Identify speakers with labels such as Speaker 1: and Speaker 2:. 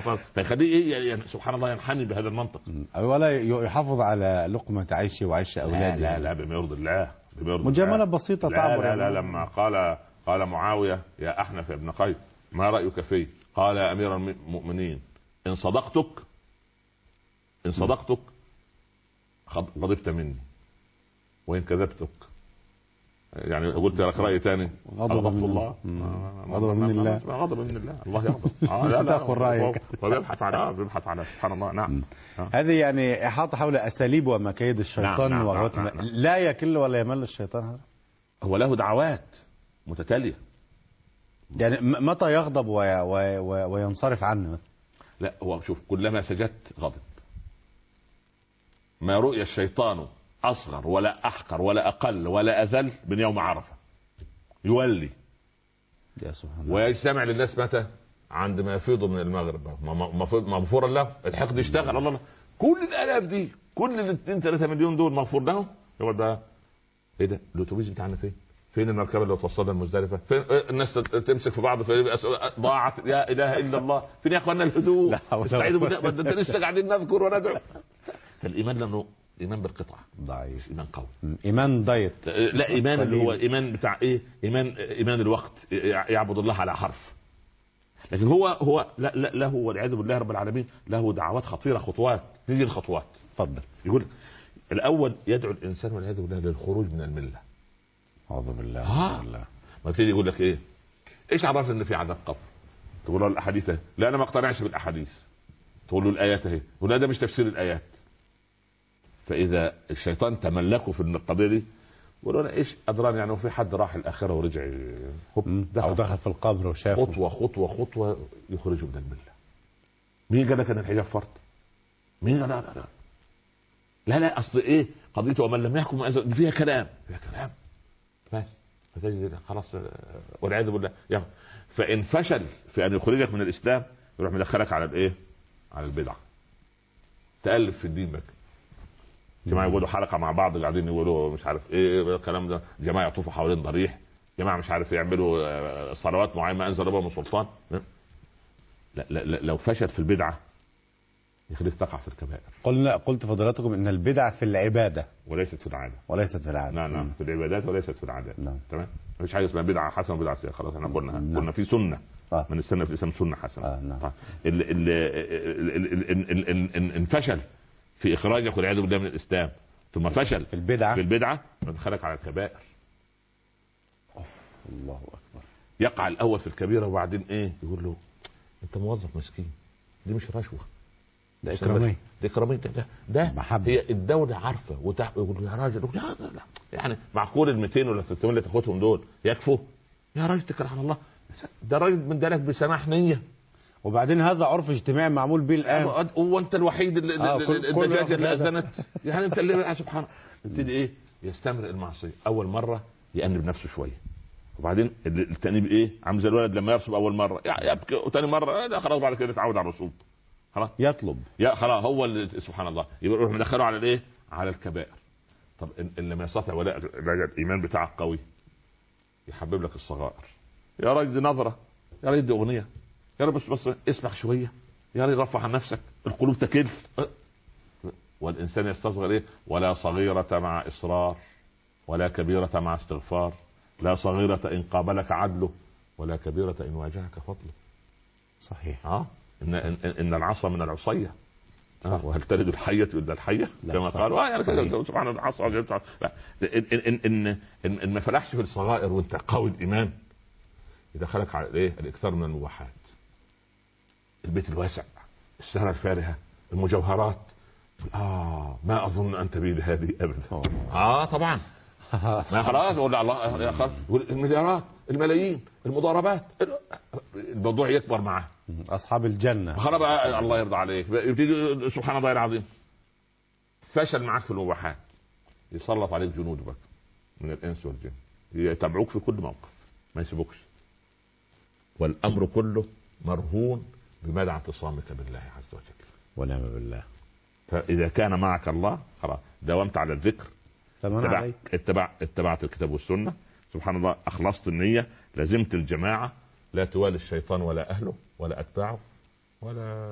Speaker 1: فيخليه ايه يعني سبحان الله ينحني بهذا المنطق
Speaker 2: ولا يحافظ على لقمة عيشه وعيش أولاده
Speaker 1: لا لا, لا بما يرضي الله بما يرضي
Speaker 2: مجاملة
Speaker 1: الله.
Speaker 2: بسيطة
Speaker 1: لا
Speaker 2: تعبر
Speaker 1: لا, لا
Speaker 2: يعني.
Speaker 1: لما قال قال معاويه يا احنف يا ابن قيس ما رايك فيه؟ قال يا امير المؤمنين ان صدقتك ان صدقتك خض- غضبت مني وان كذبتك يعني قلت لك راي ثاني
Speaker 2: غضب من
Speaker 1: الله
Speaker 2: مم.
Speaker 1: ما- ما-
Speaker 2: غضب
Speaker 1: ما-
Speaker 2: من
Speaker 1: ما-
Speaker 2: الله.
Speaker 1: ما- غضب من الله الله يغضب آه لا لا
Speaker 2: تأخذ رأيك.
Speaker 1: هو- هو بيبحث على آه، بيبحث على سبحان الله نعم آه.
Speaker 2: هذه يعني إحاطة حول أساليب ومكايد الشيطان
Speaker 1: نعم، نعم،
Speaker 2: وغوات
Speaker 1: نعم،
Speaker 2: الم-
Speaker 1: نعم.
Speaker 2: لا يكل ولا يمل الشيطان هذا
Speaker 1: هو له دعوات متتاليه
Speaker 2: يعني م- متى يغضب وي وي وي وينصرف عنه
Speaker 1: لا هو شوف كلما سجدت غضب ما رؤي الشيطان اصغر ولا احقر ولا اقل ولا اذل من يوم عرفه يولي
Speaker 2: يا سبحان الله
Speaker 1: ويجتمع للناس متى عندما يفيض من المغرب م- م- مفروض- مغفورا له الحقد اشتغل الله الله. كل الالاف دي كل ال 2 3 مليون دول مغفور لهم يقعد بقى ايه ده الاتوبيس بتاعنا فين؟ فين المركبه اللي توصلنا المزدلفه؟ فين إيه الناس تت- تمسك في بعض في ضاعت يا اله الا الله، فين يا اخوانا الهدوء؟
Speaker 2: لا حول ولا
Speaker 1: استعيذوا
Speaker 2: قوة.
Speaker 1: بالله ده انت لسه قاعدين نذكر وندعو فالايمان لانه ايمان بالقطعه
Speaker 2: ضعيف
Speaker 1: ايمان قوي
Speaker 2: م- إيمان ضيط
Speaker 1: لا ايمان اللي
Speaker 2: قليل.
Speaker 1: هو ايمان بتاع ايه ايمان ايمان الوقت يعبد الله على حرف لكن هو هو لا لا له والعياذ بالله رب العالمين له دعوات خطيره خطوات نيجي الخطوات
Speaker 2: اتفضل
Speaker 1: يقول الاول يدعو الانسان والعياذ بالله للخروج من المله
Speaker 2: أعوذ بالله
Speaker 1: آه.
Speaker 2: أعوذ بالله
Speaker 1: ما يبتدي يقول لك ايه ايش عرفنا ان في عذاب قبر تقول له الاحاديث اهي لا انا ما اقتنعش بالاحاديث تقول له الايات اهي يقول لا ده مش تفسير الايات فاذا الشيطان تملكه في القضيه دي يقول له انا ايش ادراني يعني وفي حد راح الاخره ورجع هوب
Speaker 2: م- أو
Speaker 1: دخل
Speaker 2: دخل في القبر وشافه
Speaker 1: خطوه خطوه خطوه يخرجه من المله مين قال لك ان الحجاب فرض؟ مين قال لا لا لا لا لا اصل ايه قضيته ومن لم يحكم بما أنزل- دي فيها كلام فيها كلام بس فتجد خلاص آه، والعياذ بالله ياخد. فان فشل في ان يخرجك من الاسلام يروح مدخلك على الايه؟ على البدعه تالف في الدين بك جماعه يقولوا حلقه مع بعض قاعدين يقولوا مش عارف ايه الكلام ده جماعه يطوفوا حوالين ضريح جماعه مش عارف يعملوا آه، صلوات معينه ما انزل ربها من سلطان لا لا لا لو فشل في البدعه يخليك تقع في الكبائر
Speaker 2: قلنا قلت فضيلتكم إن البدع في العبادة
Speaker 1: وليست في العاده
Speaker 2: وليست في العادة
Speaker 1: نعم نعم
Speaker 2: م.
Speaker 1: في العبادات وليست في العادات
Speaker 2: نعم.
Speaker 1: تمام مفيش حاجه اسمها بدعه حسنه وبدعه سيئه خلاص احنا قلنا
Speaker 2: نعم.
Speaker 1: قلنا في سنه
Speaker 2: آه.
Speaker 1: من السنه في الاسلام سنه حسنه
Speaker 2: آه، نعم.
Speaker 1: طيب. ال- ال- ال- ال- ال- ال- ال- ال- ان فشل في اخراجك والعياذ بالله من الاسلام ثم فشل
Speaker 2: في البدعة
Speaker 1: في البدعه يدخلك على الكبائر
Speaker 2: الله أكبر
Speaker 1: يقع الاول في الكبيره وبعدين ايه يقول له انت موظف مسكين دي مش رشوه
Speaker 2: ده إكرامية
Speaker 1: ده اكراميه ده ده, ده
Speaker 2: محبة.
Speaker 1: هي الدوله عارفه وتح... يقول له يا راجل يقول لا لا لا يعني معقول ال 200 ولا 300 اللي تاخدهم دول يكفوا يا راجل اتكل على الله ده راجل من دالك بسماح نيه
Speaker 2: وبعدين هذا عرف اجتماعي معمول به الآن
Speaker 1: هو انت الوحيد اللي
Speaker 2: آه،
Speaker 1: اللي-
Speaker 2: كل- كل
Speaker 1: الدجاجه
Speaker 2: واحد
Speaker 1: اللي
Speaker 2: هذا.
Speaker 1: اذنت يعني انت اللي آه، سبحان الله يبتدي ايه يستمر المعصيه اول مره يأنب نفسه شويه وبعدين ال- التأنيب ايه عامل زي الولد لما يرسب اول مره يع- يبكي وثاني مره آه، ده خلاص بعد كده يتعود على الرسوب خلاص
Speaker 2: يطلب
Speaker 1: يا خلاص هو اللي سبحان الله يبقى يروح مدخله على الايه؟ على الكبائر. طب إن, ان لم يستطع ولا لا- الايمان بتاعك قوي يحبب لك الصغائر. يا راجل دي نظره يا راجل دي اغنيه يا راجل بس بس اسمع شويه يا راجل رفع عن نفسك القلوب تكل أه. والانسان يستصغر ايه؟ ولا صغيره مع اصرار ولا كبيره مع استغفار لا صغيره ان قابلك عدله ولا كبيره ان واجهك فضله.
Speaker 2: صحيح
Speaker 1: اه ان ان, إن العصا من العصيه
Speaker 2: صح.
Speaker 1: آه. وهل تلد الحية إلا الحية
Speaker 2: لا،
Speaker 1: كما
Speaker 2: صح.
Speaker 1: قالوا آه يعني كده
Speaker 2: صحيح.
Speaker 1: سبحان الله العصا لا إن, إن, إن, إن, إن ما فلحش في الصغائر وأنت قوي الإيمان يدخلك على الإيه؟ الإكثار من المباحات البيت الواسع السهرة الفارهة المجوهرات آه ما أظن أن تبيد هذه أبدا آه طبعا ما خلاص يقول الله يا خلاص يقول المليارات الملايين المضاربات الموضوع يكبر معاه
Speaker 2: أصحاب الجنة
Speaker 1: خلاص بقى الله يرضى عليك بقى يبتدي سبحان الله العظيم فشل معاك في المباحات يسلط عليك جنود بقى من الانس والجن يتابعوك في كل موقف ما يسيبوكش والامر كله مرهون بمدى اعتصامك بالله عز وجل
Speaker 2: ونعم بالله
Speaker 1: فاذا كان معك الله خلاص داومت على الذكر
Speaker 2: فمن
Speaker 1: اتبع
Speaker 2: عليك
Speaker 1: اتبع اتبعت الكتاب والسنه سبحان الله اخلصت النيه لزمت الجماعه لا توالي الشيطان ولا اهله ولا اتباعه ولا